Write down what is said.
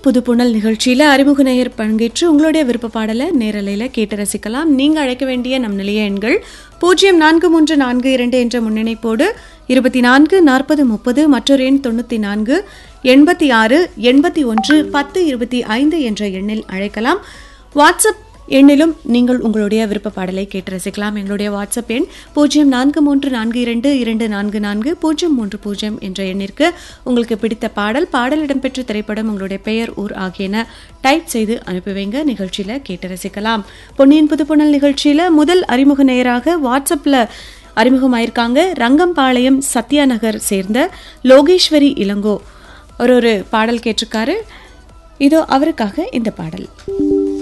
புதுப்புணல் நிகழ்ச்சியில் அறிமுக நேயர் பங்கேற்று உங்களுடைய விருப்ப பாடலை நேரலையில் கேட்டு ரசிக்கலாம் நீங்கள் அழைக்க வேண்டிய நம் நிலைய எண்கள் பூஜ்ஜியம் நான்கு மூன்று நான்கு இரண்டு என்ற முன்னிணைப்போடு இருபத்தி நான்கு நாற்பது முப்பது மற்றொரு எண் தொண்ணூற்றி நான்கு எண்பத்தி ஆறு எண்பத்தி ஒன்று பத்து இருபத்தி ஐந்து என்ற எண்ணில் அழைக்கலாம் வாட்ஸ்அப் எண்ணிலும் நீங்கள் உங்களுடைய விருப்ப பாடலை கேட்டு ரசிக்கலாம் எங்களுடைய வாட்ஸ்அப் எண் பூஜ்ஜியம் நான்கு மூன்று நான்கு இரண்டு இரண்டு நான்கு நான்கு பூஜ்ஜியம் மூன்று பூஜ்ஜியம் என்ற எண்ணிற்கு உங்களுக்கு பிடித்த பாடல் பாடல் இடம்பெற்ற திரைப்படம் உங்களுடைய பெயர் ஊர் ஆகியன டைப் செய்து அனுப்பி வைங்க நிகழ்ச்சியில் கேட்டு ரசிக்கலாம் பொன்னியின் புதுப்புணல் நிகழ்ச்சியில் முதல் அறிமுக நேயராக வாட்ஸ்அப்பில் அறிமுகமாயிருக்காங்க ரங்கம்பாளையம் சத்யா நகர் சேர்ந்த லோகேஸ்வரி இளங்கோ ஒரு ஒரு பாடல் கேட்டிருக்காரு இதோ அவருக்காக இந்த பாடல்